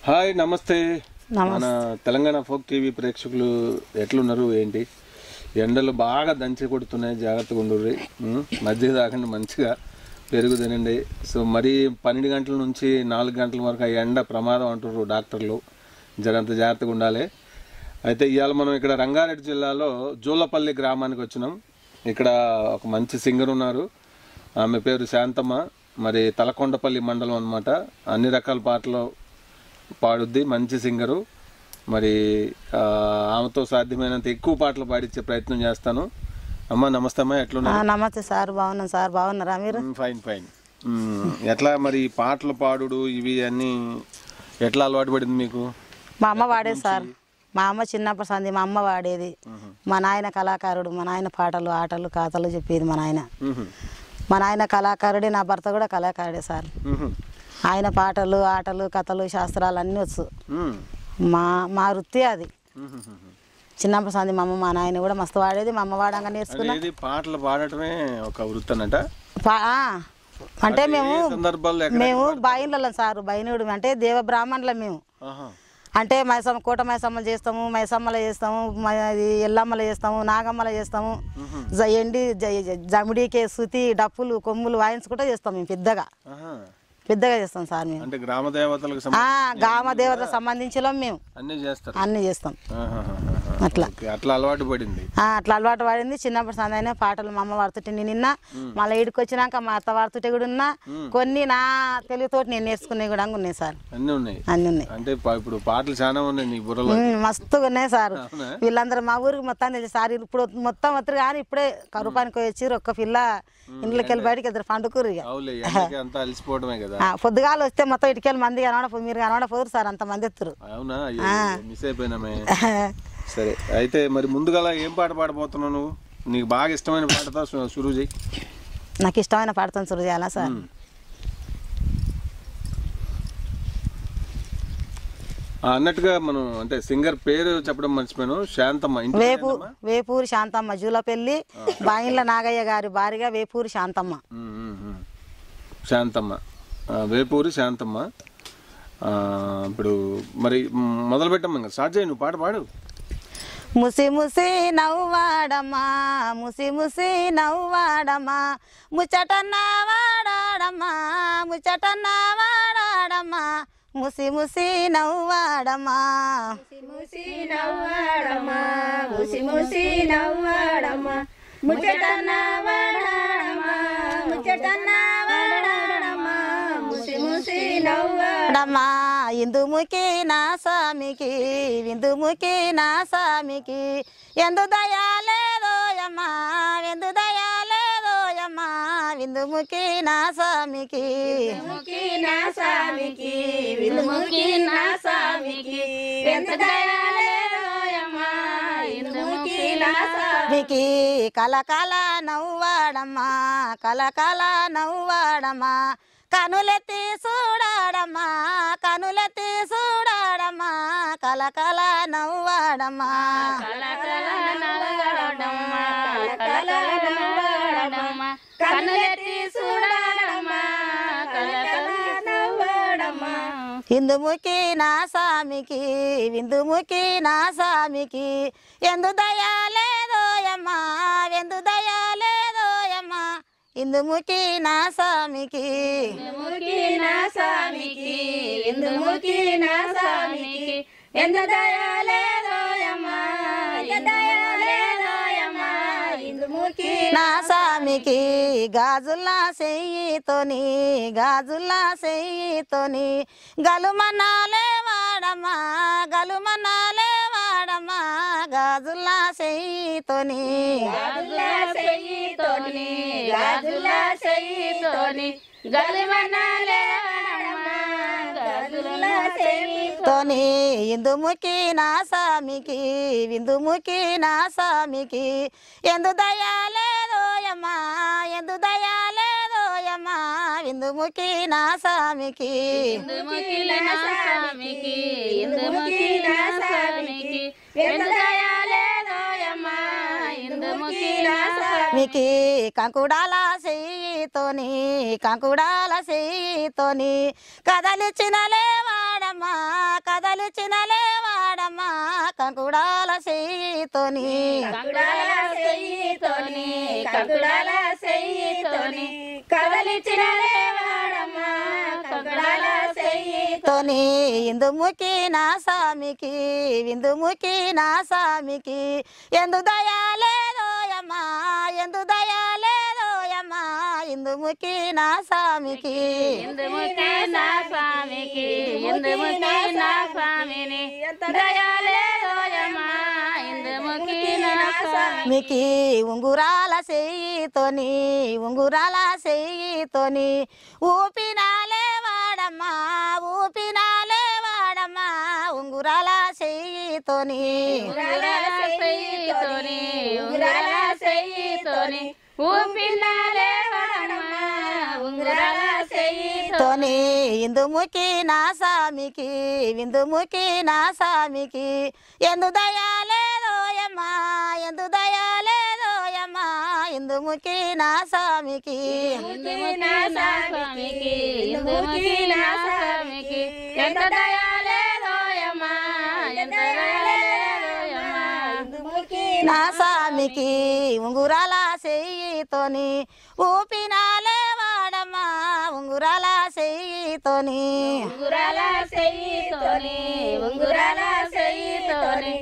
Hi నమస్తే నమస్తే. మన తెలంగాణ ఫోక్ టీవీ ప్రేక్షకులు ఎట్లున్నారు ఏంటి ఎండలు బాగా దంచి కొడుతున్నాయి జాగ్రత్తగా ఉండుర్రి ఉమ్, మజ్జిగ తాగండి మంచిగా పెరుగు తినండి సో మరీ పన్నెండు గంటల నుంచి నాలుగు గంటల వరకు ఆ ఎండ ప్రమాదం అంటున్నారు డాక్టర్లు జరంత జాగ్రత్తగా ఉండాలి అయితే ఇవాళ మనం ఇక్కడ రంగారెడ్డి జిల్లాలో జూలపల్లి గ్రామానికి వచ్చినాం ఇక్కడ ఒక మంచి సింగర్ ఉన్నారు ఆమె పేరు శాంతమ్మ మరి తలకొండపల్లి మండలం అన్నమాట అన్ని రకాల పాటలు పాడుద్ది మంచి సింగరు మరి ఆ, ఆమెతో సాధ్యమైనంత ఎక్కువ పాటలు పాడించే ప్రయత్నం చేస్తాను అమ్మ నమస్తే అమ్మా ఆ, ఎట్లున్నా నమస్తే సార్ బాగున్నాం సార్ బాగున్నారా మీరు ఫైన్ ఫైన్ మ్మ్. ఎట్లా మరి ఈ పాటలు పాడుడు ఇవి అన్నీ ఎట్లా అలవాటు పడింది మీకు మా అమ్మ వాడేది సార్ మా అమ్మ చిన్నప్పటి సంది మా అమ్మ వాడేది మా నాయన కళాకారుడు మా నాయన పాటలు ఆటలు కథలు చెప్పేది మా నాయన మ్మ్. మా నాయన కళాకారుడే నా భర్త కూడా కళాకారుడే సార్ మ్మ్. ఆయన పాటలు ఆటలు కథలు శాస్త్రాలు అన్నీ వచ్చు మ్మ్. మా మా వృత్తి అది మ్మ్. చిన్నప్పటి సంది మా అమ్మ మా నాయన కూడా మస్తు వాడేది మా అమ్మ వాడంగా నేర్చుకున్నా అనేది పాటలు పాడటమే ఒక వృత్తి అన్నట పా- ఆ, అంటే మేము ఏ సందర్భాల్లో ఎక్కడ మేము బాయిన్లలో సార్ బైనుడు అంటే దేవ బ్రాహ్మణులం మేము ఆహా. అంటే మైసమ్మ కోట మైసమ్మలు చేస్తాము మైసమ్మలు చేస్తాము మ- ఇది ఎల్లమ్మలు చేస్తాము నాగమ్మలు చేస్తాము జ- ఎండి జ- జ- జమిడికే శృతి డప్పులు కొమ్ములు వాయించుకుంటూ చేస్తాం మేము పెద్దగా ఆహా. పెద్దగా చేస్తాం సార్ మేము అంటే గ్రామ దేవతలకు ఆ, సంబంధించి గామ దేవతలకు సంబంధించిన మేము అన్నీ చేస్తారు అన్ని చేస్తాం ఆహాహాహా. అట్లా ఓకే, అట్లా అలవాటు పడింది ఆ, అట్లా అలవాటు పడింది చిన్నప్పుడు సందైనా పాటలు మా అమ్మ వాడుతుంటే నేను నిన్న మళ్ళీ ఈడికి వచ్చినాక మా అత్త వాడుతుంటే కూడా ఉన్నా కొన్ని నా తెలుగుతోటి నేను నేర్చుకునేవి కూడా ఉన్నాయి సార్ అన్నీ ఉన్నాయి అన్నీ ఉన్నాయి అంటే ప- ఇప్పుడు పాటలు చాలా ఉన్నాయి నీ బుర్రలో ఉమ్, మస్తుగా ఉన్నాయి సార్ అవునా? వీళ్ళందరూ మా ఊరికి మొత్తం తెలిసి సార్ ఇప్పుడు మొత్తం వస్తారు కానీ ఇప్పుడే కరుపానికి వచ్చి ఒక్క పిల్ల ఇంట్లోకి వెళ్ళి బయటకి ఇద్దరు పండుకూరు ఇక అవులే ఎండకి అంతా అలసిపోవడమే కదా ఆ, పొద్దుగాల వస్తే మొత్తం ఇటుకెళ్ళి మంది కనబడ మీరు కనబడ పోరు సార్ అంత మంది ఎత్తురు అవునా అయ్యో, మిస్ అయిపోయినామే సరే అయితే మరి ముందుగా ఏం పాట పాడబోతున్నావు నువ్వు నీకు బాగా ఇష్టమైన పాటతో సు- సురువు చేయి నాకు ఇష్టమైన పాడతాను సురు చేయాలా సార్ ఆ, అన్నట్టుగా మనం అంటే సింగర్ పేరు చెప్పడం మర్చిపోయాను శాంతమ్మ ఇంటి వేపు వేపూరి శాంతమ్మ జూలపల్లి బాయిన్ల నాగయ్య గారి భార్యగా వేపూరి శాంతమ్మ ఉమ్, ఉమ్, ఉమ్. శాంతమ్మ ఆ, వేపూరి శాంతమ్మ ఆ, ఇప్పుడు మరి మ్, మొదలు పెట్టమ్మా ఇంకా స్టార్ట్ చేయి నువ్వు పాట పాడు ముసి ముసి నవ్వాడమ్మా ముసి ముసి నవ్వాడమ్మా ముచ్చటన్న వాడాడమ్మా ముచ్చటన్న వాడాడమ్మా ముసి ముసి నవ్వాడమ్మా ముసి నవ్వాడమ్మా ముసి ముసి నవ్వాడమ్మా ముచ్చటన్న వాడాడమ్మా ముచ్చటన్న వాడాడమ్మా ముసి ముసి నవ్వాడమ్మా డమ్మా ఇందుముకి నా స్వామికి విందుముకి నా స్వామికి ఎందు దయాలేదోయమ్మా ఎందు దయాలేదోయమ్మా విందుముకి నా స్వామికి ముఖి నా స్వామికి విందుముఖి నా స్వామికి ఎంత దయాలేదోయమ్మా ఇందుముఖి నా స్వామి మికి కలకల నవ్వాడమ్మా కలకల నవ్వాడమ్మా కనులెత్తి చూడాడమ్మా కనులెత్తి చూడాడమ్మా కలకల నవ్వాడమ్మా కలకల నవ్వాడమ్మా కలకల నవ్వాడమ్మా కన్నులెత్తి చూడాడమ్మా కలకల నవ్వాడమ్మా ఇందుముకి నా స్వామికి విందుముకి నా స్వామికి ఎందు దయాలేదోయమ్మా ఎందు దయాలేదోయమ్మా ఇందుముకి నా స్వామికి ఇందుముఖి నా స్వామికి ఇందుముఖి నా స్వామికి ఎంత దయాలేదోయమ్మా ఎంత దయాలేదోయమ్మా ఇందుముఖి నా స్వామికి గాజుల్లా చెయ్యితోని గాజుల్లా చెయ్యితోని గలుమనాలే వాడమ్మా గలుమనాలే వాడమ్మా గాజుల్లా చెయ్యితోని గాజుల చెయ్యితోని గాజుల చెయ్యితోని గలిమనాలే వాడమ్మా గాజుల చెయ్యి తోని ఇందుముకి నా స్వామికి విందుముకి నా స్వామికి ఎందు దయాలేదోయమ్మా ఎందు దయాలేదోయమ్మా విందుముకి నా స్వామికి ఇందుముఖి నా స్వామికి ఇందుముఖి నా స్వామికి ఎంత దయాలేదోయమ్మా ఇందుముఖి నా స్వామి మికి కంకుడాల చెయ్యితోని కంకుడాల చెయ్యితోని కదలిచిన లేవాడమ్మా వాడమ్మా కదలిచినలే వాడమ్మా కంకుడాల చెయ్యితోని కంకుడాల చెయ్యితోని కంకుడాల చెయ్యితోని కదలిచిన వాడమ్మా కంకుడాల చెయ్యితో తోని ఇందుముఖి నా సామికి విందుముఖి నా సామికి ఎందు దయాలేదోయమ్మా ఎందు దయాలేదోయమ్మా ఇందుముఖి నా సామికి ఇందుముఖి నా స్వామికి ఇందుముఖి నా స్వామిని దయాలేదోయమ్మా ఇందుముఖి నా స్వామి మికి ఉంగురాల చెయ్యితోని ఉంగురాల చెయ్యితోని ఊపినాలే వాడమ్మా ఊపినాలే వాడమ్మా ఉంగురాల చెయ్యితోని ఉంగరాల చెయ్యితోని ఉంగరాల చెయ్యితోని ఊపినాలే వాడమ్మా ఉంగరాల చెయ్యితో తోని ఇందుముఖి నా సామికి విందుముఖి నా సామికి ఎందు దయాలేదోయమ్మా ఎందు దయాలేదోయమ్మా ఇందుముఖి నా సామికి ఇందుముఖి నా స్వామికి ఇందుముఖి నా స్వామికి ఎంత దయాలేదోయమ్మా ఎంత దయాలేదోయమ్మా ఇందుముఖి నా సామికి ఉంగురాల చెయ్యితోని ఊపినాలే వాడమ్మా ఉంగురాల చెయ్యితోని ఉంగురాల చెయ్యితోని ఉంగురాల చెయ్యితోని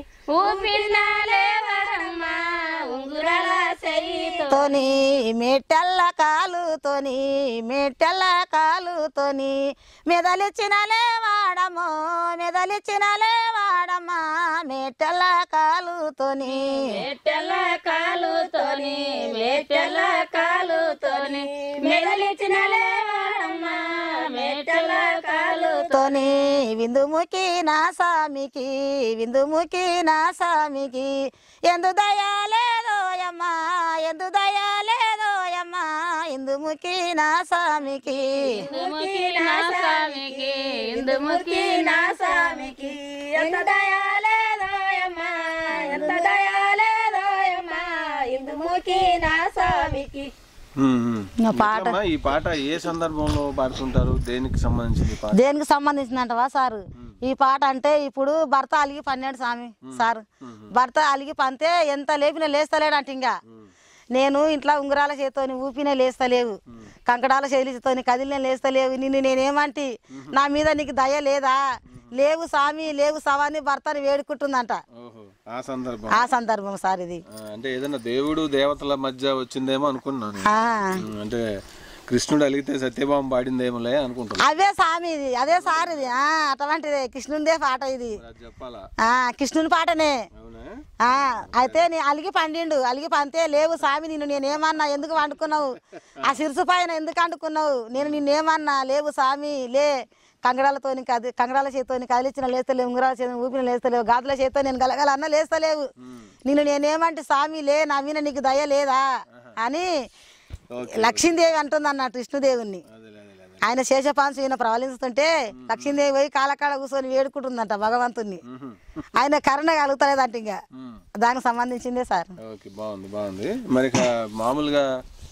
ఊపినాలే వాడమ్మా ఉంగురాల చెయ్యితో తోని మెట్టెల్ల కాలుతోని మెట్టెల్ల కాలుతోని మెదలిచ్చినలే వాడమో మెదలిచ్చినలే వాడమ్మా మెట్టెల్ల కాలుతోని మేటెల్ల కాలుతోని మేటెల్ల కాలుతోని మెదలిచిన లేవాడమ్మా మేటెల్ల కాలు తోని విందుముఖి నా సామికి విందుముఖి నా సామికి ఎందు దయాలేదోయమ్మా ఎందు దయాలేదోయమ్మా ఇందుముఖి నా సామికి ఇందుముఖి నా స్వామికి ఇందుముఖి నా స్వామికి ఎంత దయాలేదోయమ్మా ఎంత దయాలేదోయమ్మా ఇందుముఖి నా స్వామికి ఉమ్, ఉమ్. నా పాట అమ్మా, ఈ పాట ఏ సందర్భంలో పాడుతుంటారు దేనికి సంబంధించింది ఈ పాట దేనికి సంబంధించిందంటవా సారు ఈ పాట అంటే ఇప్పుడు భర్త అలిగి పన్నాడు స్వామి సారు భర్త అలిగి పంతే ఎంత లేపినా లేస్తలేడంట ఇంకా నేను ఇంట్లో ఉంగరాల చేతోని ఊపినే లేస్తలేవు కంకడాల చేతితోని కదిలిన లేస్తలేవు నిన్ను నేనేమంటి నా మీద నీకు దయ లేదా లేవు స్వామి లేవు సవాని భర్తని వేడుకుంటుందంట ఓహో ఆ సందర్భం ఆ సందర్భం సార్ ఇది ఆ, అంటే ఏదైనా దేవుడు దేవతల మధ్య వచ్చిందేమో అనుకున్నాను ఆ. ఉమ్, అంటే కృష్ణుడు అలిగితే సత్యభామ పాడిందేమోలే అనుకుంటున్నాను అవే స్వామి ఇది అదే సార్ ఇది ఆ, అటువంటిదే కృష్ణునిదే పాట ఇది మరి అది చెప్పాలా ఆ కృష్ణుని పాటనే అవునా ఆ అయితే నీ అలిగి పండిండు అలిగి పంతే లేవు స్వామి నిన్ను నేనేమన్నా ఎందుకు వండుకున్నావు ఆ శిరసు పైన ఎందుకు అంటుకున్నావు నేను నిన్నేమన్నా లేవు స్వామి లే కంగడాలతోని కది కంగడాల చేతితోని కదిలిచ్చిన లేస్తలేవు ఉంగరాల చేతి ఊపిన లేస్తలేవు గాజుల చేతితో నేను గలగల అన్న లేస్తలేవు నిన్ను నేనేమంటే స్వామి లే నా మీద నీకు దయ లేదా అని ఓకే లక్ష్మీదేవి అంటుంది అన్నట్టు విష్ణుదేవుణ్ణి అదేలే అదేలే అదే ఆయన శేషపాంశు ఈయన ప్రవలిస్తుంటే లక్ష్మీదేవి పోయి కాలకాడ కూర్చొని వేడుకుంటుందంట భగవంతుణ్ణి ఉహు. ఆయన కరుణ కలుగుతలేదంట ఇంకా ఉమ్. దానికి సంబంధించిందే సార్ ఓకే బాగుంది బాగుంది మరి ఇక మామూలుగా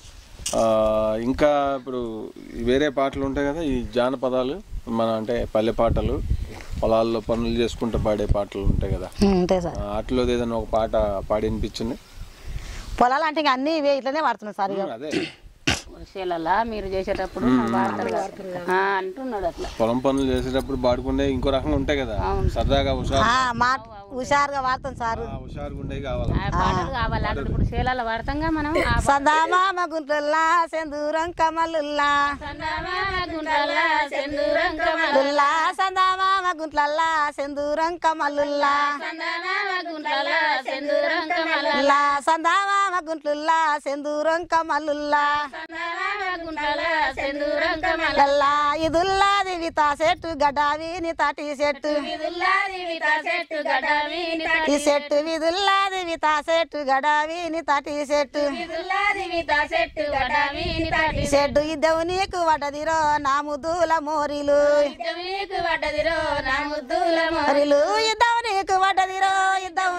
ఆ, ఇంకా ఇప్పుడు వేరే పాటలు ఉంటాయి కదా ఈ జానపదాలు మన అంటే పల్లె పాటలు పొలాల్లో పనులు చేసుకుంటూ పాడే పాటలు ఉంటాయి కదా అంతే సార్ ఆ, వాటిలో ఏదైనా ఒక పాట పాడి వినిపించింది పొలాలు అంటే ఇంకా అన్ని ఇవే ఇట్లనే వాడుతున్నాం సార్ ఇక అదే వర్షాలలా మీరు చేసేటప్పుడు వాడతారు కదా. ఆ, అంటున్నాడు అట్లా పొలం పనులు చేసేటప్పుడు పాడుకునే ఇంకో రకంగా ఉంటాయి కదా సరదాగా హుషారు ఆ, మా హుషారుగా వాడతాం సార్ ఆ, హుషారుగా ఉండేవి కావాలి ఆ పాటలు కావాలి అంటే ఇప్పుడు శీలాలు వాడతాంగా మనం ఆ సదామామ గుంట్లల్లా సెందూరం కమలుల్లా సందమామ గుండ్రల సెందూరం కమల లుల్లా సందామామ గుంట్లల్లా సెందూరం కమలుల్లా సందమామ గుండ్రల సెందూరం కమల లా సందామామ గుంట్లుల్లా సెందూరం కమలుల్లా సందమామ గుండ్రల సెందూరం కమల లల్లా ఇదుల్లాది వితా చెట్టు గడావిని తాటి చెట్టు విదుల్లాది విత చెట్టు గడవిని ఈ చెట్టు విదుల్లాది వితా చెట్టు గడావిని తాటి చెట్టు విదుల్లాది విత చెట్టు గడవిని తటి చెడ్డు ఇద్దవు నీకు వడదిరో నా ముద్దుల మోరిలు మీకు పడ్డదిరో నా ముద్దుల మోరిలు ఇద్దవు నీకు వడదిరో ఇద్దవు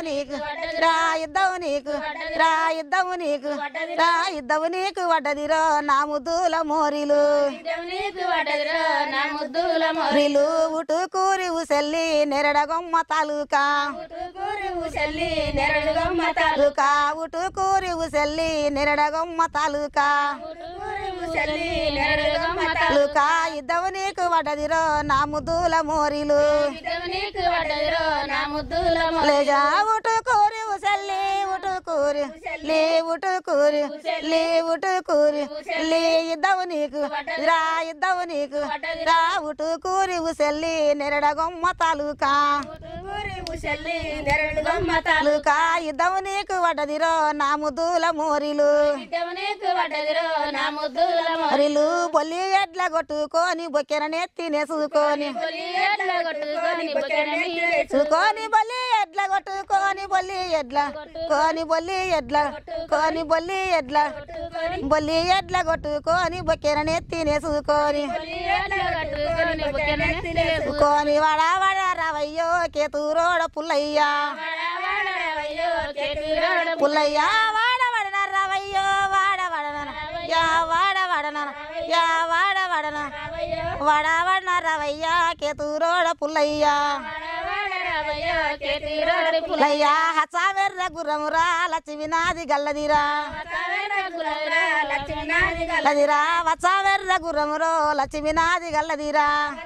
నీకు రా ఇద్దవు నీకు రా ఇద్దవు నీకు రా ఇద్దవు నీకు వడ్డదిరో నా ముద్దుల మోరిలు నీకు పడ్డదిరో నా ముద్దుల రిలు ఉటు కూరి ఉసెల్లి నెరడగొమ్మ తాలూకా మొరుగు చెల్లి నెరడు గమ్మతాలు తాలూకా ఉటు కూరి ఉసెల్లి నెరడగొమ్మ తాలూకా చెల్లి నెరడు గమ్మతాలు తాలూకా ఇద్దవు నీకు వడ్డదిరో నా ముద్దుల మోరిలు నీకు పడ్డదిరో నా ముద్దుల లేజా ఉటు కూరి ఉసెల్లి ఉటు కూరి లే ఉటు కూరి లే ఉటు కూరి లే ఇద్దవు నీకు రా ఇద్దవు నీకు రా ఉటు కూరి ఉసెల్లి నెరడగొమ్మ తాలూకా చెల్లి నెరడు గమ్మతాలు తాలూకా ఇద్దవు నీకు వడ్డదిరో నా ముద్దుల మోరిలు నీకు పడ్డదిరో నా ముద్దుల మరిలు బొల్లి ఎడ్ల కొట్టుకొని బొక్కెన నెత్తి నెసుకొని ఎట్లా కొట్టుకొని బొకెనని చూకొని బొల్లి ఎడ్ల కొట్టుకొని బొల్లి ఎడ్ల కోని బొల్లి ఎడ్ల కోని బొల్లి ఎడ్ల బొల్లి ఎడ్ల కొట్టుకొని బొక్కెన నెత్తి నెసుకొని ఎట్లా కట్టుకొని బొకెనని తెలియదు కోని వడ వడ రవయ్యో కేతూరోడ పుల్లయ్యా అయ్యో చేతురాడ పుల్లయ్యా వాడ వడన రవయ్యో వాడ వడన యా వాడ వడన యా వాడ వడన వడ వడన రవయ్యా కేతూరోడ పుల్లయ్యా అయ్యో చేతురాడ పుల్లయ్యా హచావెర్ర గుర్రమురా లచ్చివినాది గల్లదిరా లక్ష్మీనాథి గల్లదిరా వచావెర్ర గుర్రమురో లచ్చివినాది గల్లదిరా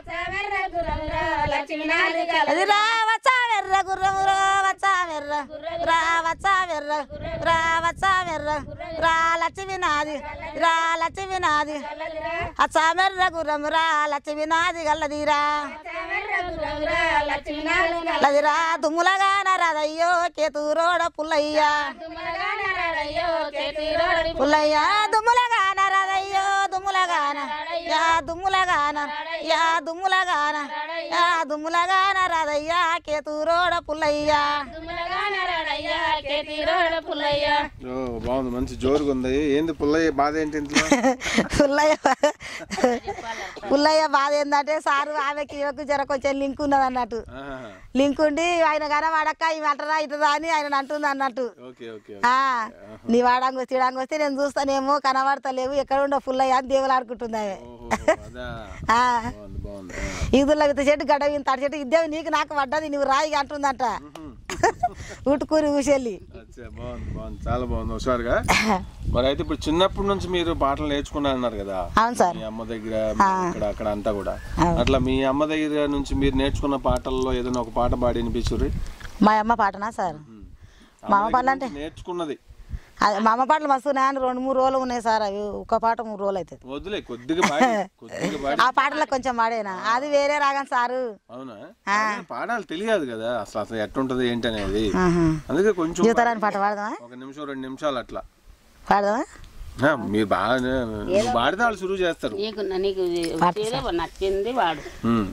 లక్ష్మీనాథి అదిరా వచావెర్ర గుర్రమురో వచావెర్ర రా వచావెర్ర రా వచావెర్ర రా లచ్చివినాది రా లచ్చివినాది అచామెర్ర గుర్రమురా లచ్చివినాది గల్లదిరా లక్ష్మీనాథి గల్లదిరా దుమ్ములగాన రదయ్యో కేతూరోడ పుల్లయ్యా అయ్యో చేతురాడ పుల్లయ్యా దుమ్ములగాన రదయ్యో దుమ్ములగాన యా దుమ్ములగాన యా దుమ్ములగాన యా దుమ్ములగాన రదయ్యా కేతూరోడ పుల్లయ్యా తుమ్మలగానరాడయ్యా చేతిరోడ పుల్లయ్య ఓ బాగుంది మంచి జోరుగా ఉంది ఏంది పుల్లయ్య బాధ ఏంటి ఇంట్లో పుల్లయ్య పుల్లయ్య బాధ ఏంటంటే సారు ఆమెకి ఈమెకు జర కొంచెం లింక్ ఉన్నది అన్నట్టు ఆహా. లింక్ ఉండి ఆయన గాన వాడక్క ఇవి అంటరా ఇటరా అని ఆయన అంటుంది అన్నట్టు ఓకే ఓకే ఆ నీ వాడంగి వస్తే ఇడాంగి వస్తే నేను చూస్తానేమో కనబడతలేవు ఎక్కడ ఉండో పుల్లయ్య అని దేవులు ఆడుకుంటుంది ఆమె ఓహో అదా ఆ. బాగుంది బాగుంది ఆ. ఈదుల్లో ఇంత చెట్టు గడ్డ ఇంత తడి చెట్టు ఇద్దేవి నీకు నాకు పడ్డది నువ్వు రాయిగా అంటుందంట ఉటుకూరి ఊసెళ్ళి అచ్చా బాగుంది బాగుంది చాలా బాగుంది హుషారుగా మరి అయితే ఇప్పుడు చిన్నప్పటి నుంచి మీరు పాటలు నేర్చుకున్నారు అన్నారు కదా అవును సార్ మీ అమ్మ దగ్గర మీ ఇక్కడ అక్కడ అంతా కూడా అవును. అట్లా మీ అమ్మ దగ్గర నుంచి మీరు నేర్చుకున్న పాటల్లో ఏదైనా ఒక పాట పాడి వినిపించుర్రి మా అమ్మ పాటనా సార్ మా అమ్మ పాటలు అంటే నేర్చుకున్నది అది మా అమ్మ పాటలు మస్తు ఉన్నాయని రెండు మూడు రోజులు ఉన్నాయి సార్ అవి ఒక్క పాట మూడు రోజులు అవుతుంది వద్దులే కొద్దిగా పాడి కొద్దిగా పాడి ఆ పాటలో కొంచెం పాడేనా అది వేరే రాగం సారు అవునా అదే పాడాలి తెలియదు కదా అసలు అసలు ఎట్టుంటది ఏంటి అనేది ఆహా. అందుకే కొంచెం జీవితారాని పాట పాడదామా ఒక నిమిషం రెండు నిమిషాలు అట్లా పాడదామా ఆ, మీరు బాగా నువ్వు పాడితే వాళ్ళు సురువు చేస్తారు నీకు నీకు వచ్చేదే నచ్చింది వాడు ఉమ్.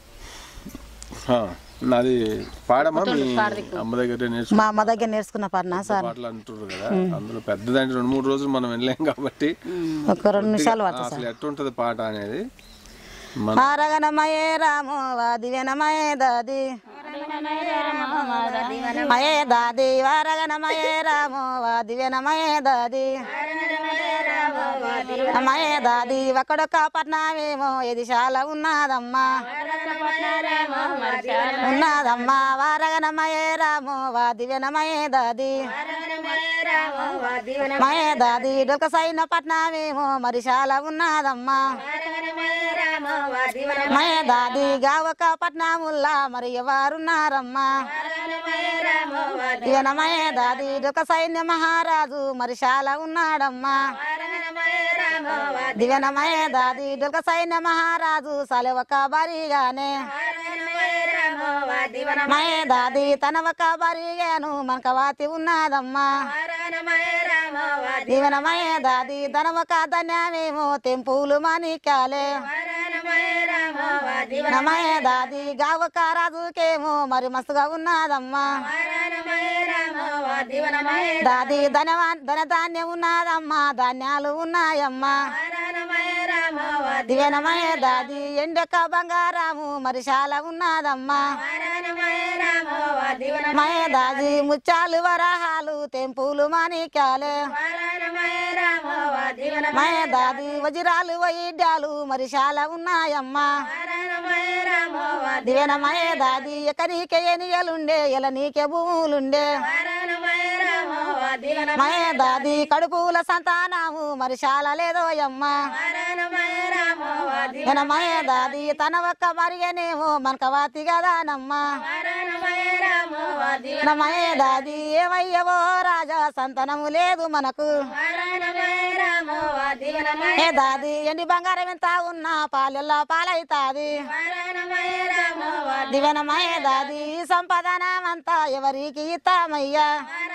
ఆ, నాది పాడమా మీ అమ్మ దగ్గర నేర్చుకున్న మా అమ్మ దగ్గర నేర్చుకున్న పాటనా సార్ పాటలు అంటున్నారు కదా అందులో పెద్దదంటే రెండు మూడు రోజులు మనం వెళ్ళాం కాబట్టి ఒక రెండు నిమిషాలు ఆ, పడుతుంది అసలు ఎట్టుంటది పాట అనేది మన మారగనమయే రామో దివ్యనమయే దాది మయే దాది వారగనమయే రామో దివ్యనమయే దాది మయే దాది ఒక్కడొక్క పట్నమేమో ఇది చాలా ఉన్నదమ్మా ఉన్నదమ్మా వారగనమయే రామో దివ్యనమయే దాది మయే దాది డొక్క సైన పట్నమేమో మరి చాలా ఉన్నదమ్మా మయ దాది గావక పట్నముల్లా మరి ఎవరున్నారమ్మా ఇవనమయ దాది డొక సైన్య మహారాజు మరి చాలా ఉన్నాడమ్మా దివనమయ దాది డొక సైన్య మహారాజు సలే ఒక బరిగానే మయ దాది తన ఒక బరిగాను మనక వాతి ఉన్నదమ్మా దివనమయ దాది తన ఒక ధన్యమేమో తెంపులు మాణిక్యాలే నమయ దాది గావక రాజుకేమో మరి మస్తుగా ఉన్నదమ్మా దాది ధనవా ధన ధాన్యం ఉన్నదమ్మా ధాన్యాలు ఉన్నాయమ్మా దివెనమయ దాది ఎండక బంగారము మరి చాలా ఉన్నదమ్మా మయ దాది ముత్యాలు వరహాలు తెంపులు మాణిక్యాలు మయ దాది వజ్రాలు వైద్యాలు మరి చాలా ఉన్నాయమ్మా దివెనమయ దాది ఎక నీకే ఎనియలుండే ఎల నీకే భూములుండే మయ దాది కడుపుల సంతానము మరి చాలా లేదోయమ్మా మయ దాది తన ఒక్క మరిగనేమో మనకవాతి కదానమ్మా మయ దాది ఏమయ్యవో రాజా సంతానము లేదు మనకు ఏ దాది ఎండి బంగారం ఎంత ఉన్నా పాలెల్లో పాలైతాది దివెనమయ దాది ఈ సంపదనమంతా ఎవరికి ఇస్తామయ్యా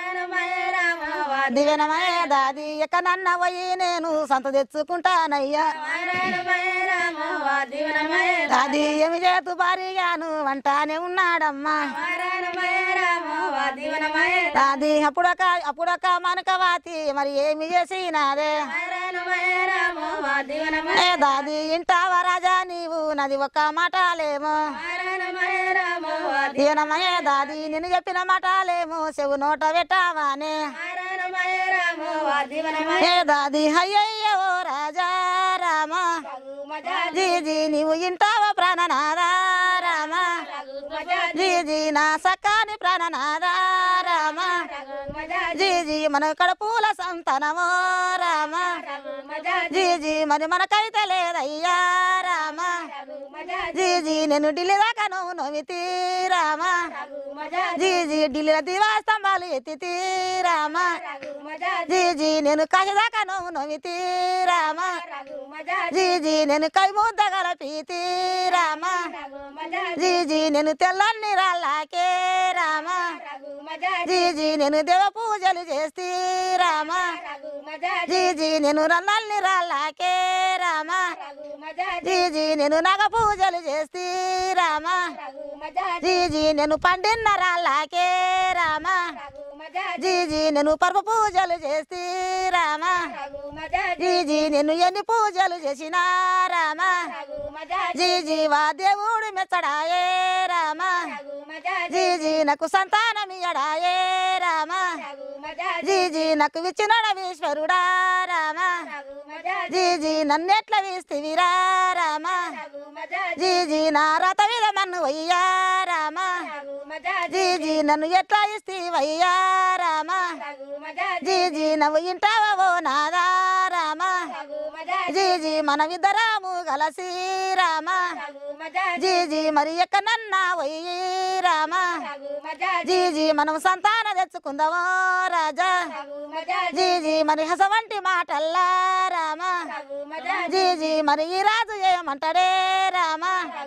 దివెనమయ దాది ఎక్క నన్న పోయి నేను సంత తెచ్చుకుంటానయ్యా దాది ఏమి చేతు భారీగాను వంటానే ఉన్నాడమ్మా దాది అప్పుడొక అప్పుడొక మనకవాతి మరి ఏమి చేసినాదే ఏ దాది ఇంటావా రాజా నీవు నది ఒక్క మాటలేమో దీనమయ దాది నేను చెప్పిన మాటలేమో చెవు నోట పెట్టావానే ఏ దాది అయ్యయ్యో రాజా రామ జీ జీ నీవు ఇంటావా ప్రాణనాదా రామ జీ జీ నా సక్కాని ప్రాణనాదా రామ జీ జీ మన కడుపుల సంతానమో రామ జీ జీ మరి మనకైతే లేదయ్యా రామ జీ జీ నేను ఢిల్లీ దాకా నువ్వు నవ్వితి రామ జీ జీ ఢిల్లీ దివా స్తంభాలు ఎత్తితి రామ జీ జీ నేను కాశీ దాకా నువ్వు నవ్వితి రామ జీ జీ నేను కై ముద్ద గలపీతి రామ జీ జీ నేను తెల్లని రాళ్ళకే రామ జీ జీ నేను దేవ పూజలు చేస్తే రామ జీ జీ నేను రన్నల్ని రాళ్ళకే రామ జీ జీ నేను నగ పూజలు చేస్తే రామ జీ జీ నేను పండిన రాళ్ళకే రామ జీ జీ నేను పర్వ పూజలు చేస్తే రామ జీ జీ నేను ఎన్ని పూజలు చేసినా రామ జీ జీ వా దేవుడు మెచ్చడాయే రామ జీ జీ నాకు సంతానం ఇయ్యడాయే రామ జీ జీ నాకు విచ్చినడ ఈశ్వరుడా రామ జీ జీ నన్నెట్ల వీస్తివిరా రామ జీ జీ నా రథ మీద మన్ను వయ్యా రామ జీ జీ నన్ను ఎట్లా ఇస్తీవయ్యా రామ జీ జీ నవ్వు ఇంటావో నాదా రామ జీ జీ మనమిద్దరాము గలసి రామ జీ జీ మరి ఎక్కనన్నా వయ్యి రామ జీ జీ మనం సంతాన తెచ్చుకుందామో రాజా జీ జీ మరి హస వంటి మాటల్లా రామ జీ జీ మరి ఈ రాజు ఏమంటాడే రామ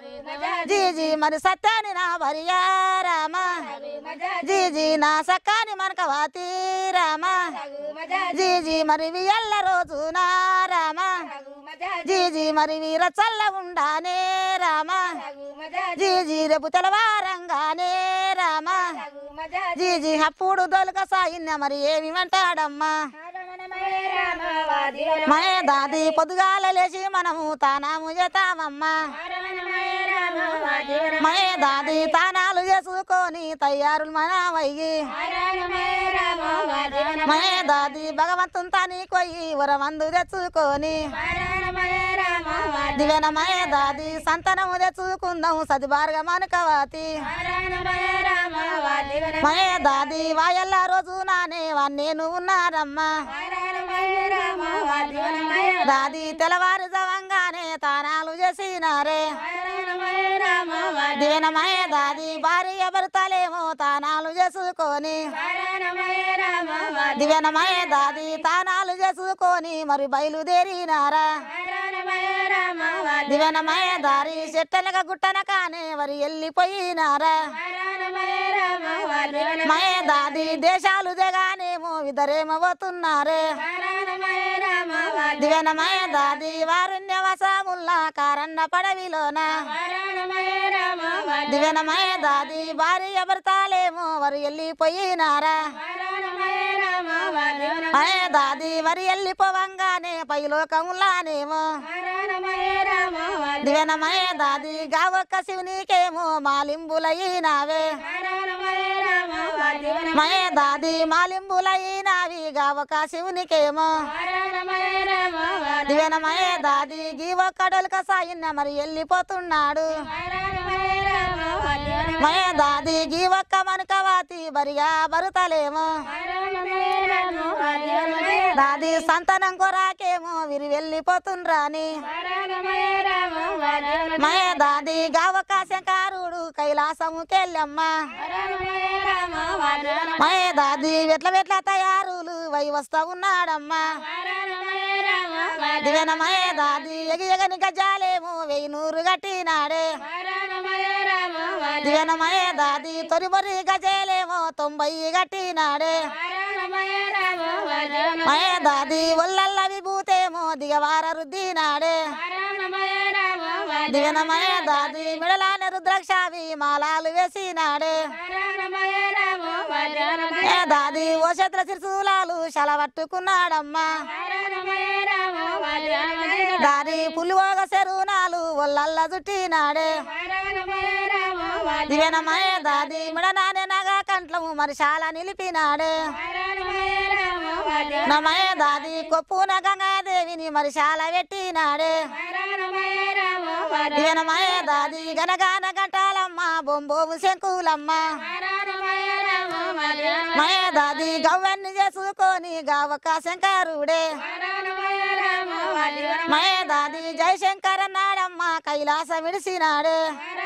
జీ జీ మరి సత్యాని నా భర్యా రామ జీ జీ నా సక్కాని మనకవాతి రామ జీ జీ మరి వియల్ల రోజు నా రామ జీ జీ మరి వీర చల్ల ఉండానే రామ జీ జీ రేపు తెలవారంగానే రామ జీ జీ అప్పుడు దొలక సాయిన్న మరి ఏమి అంటాడమ్మా మయ దాది పొద్దుగాల లేచి మనము తానాము చేతామమ్మా మయ దాది తానాలు చేసుకొని తయారులు మనవయ్యి మయ దాది భగవంతుని తాని కొయ్యి వరమందు తెచ్చుకొని దివెన మయ దాది సంతానము తెచ్చుకుందాం సదిబారుగా మనకవాతి మయ దాది వాయల్ల రోజు నానే నేను ఉన్నారమ్మా దాది తెల్లవారు జవంగానే తానాలు చేసినారే దివెనమయ దాది భార్య భర్తలేమో తానాలు చేసుకొని దివెనమయ దాది తానాలు చేసుకొని మరి బయలుదేరినారా దివెనమయ దారి చెట్టనక గుట్టన కానే మరి వెళ్ళిపోయినారా మయ దాది దేశాలు దిగానేమో ఇద్దరేమో పోతున్నారే దివెనమయ దాది వారుణ్య వసముల్లా కారన్న పడవిలోన దివెనమయ దాది భార్య భర్తలేమో వారు వెళ్ళిపోయినారా మయ దాది మరి వెళ్ళిపోవంగానే పైలోకములానేమో దివెనమయ దాది గావొక్క శివునికేమో మాలింబులయ్యినావే మయ దాది మాలింబులయ్యినావి గావొక్క శివునికేమో దివెనమయ దాది గీవొక్కడొలక సాయిన్న మరి వెళ్ళిపోతున్నాడు మయ దాది గీవొక్క మనకవాతి బరిగా బరుతలేమో దాది సంతానం కొరాకేమో విరి వెళ్ళిపోతుండ్రాని మయ దాది గావక శంకారుడు కైలాసముకెళ్ళమ్మ మయ దాది వెట్ల వెట్ల తయారులు వై వస్తా ఉన్నాడమ్మా దివెన మయ దాది ఎగి ఎగని గజాలేమో వెయ్యి నూరు గట్టినాడే దివెన మయ దాది తొరి బొరి గజాలేమో తొంభై గట్టినాడే మయ దాది ఒల్లల్ల విభూతేమో దిగవార రుద్దినాడే దివెనమయ దాది మిడలాన రుద్రాక్షావి మాలాలు వేసినాడే ఏ దాది ఓ చేతుల సిరుసులాలు శలవట్టుకున్నాడమ్మా దాది పులివోగ సెరునాలు ఒల్లల్ల చుట్టినాడే దివెనమయ దాది మిడనానే నగా కంట్లము మరిశాల నిలిపినాడే నమయ దాది కొప్పున గంగాదేవిని మరిశాల పెట్టినాడే దివెనమయ దాది గనగాన గంటాలమ్మ బొంబోము శంకులమ్మ మయ దాది గవ్వన్ని చేసుకొని గావక శంకరుడే మయ దాది జయశంకర నాడమ్మ కైలాసం విడిసినాడే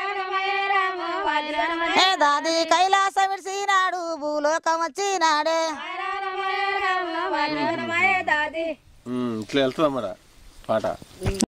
ఏ దాది కైలాసం విడిసినాడు భూలోకం వచ్చినాడే ఉమ్, ఇట్లా వెళ్తుందా మరి పాట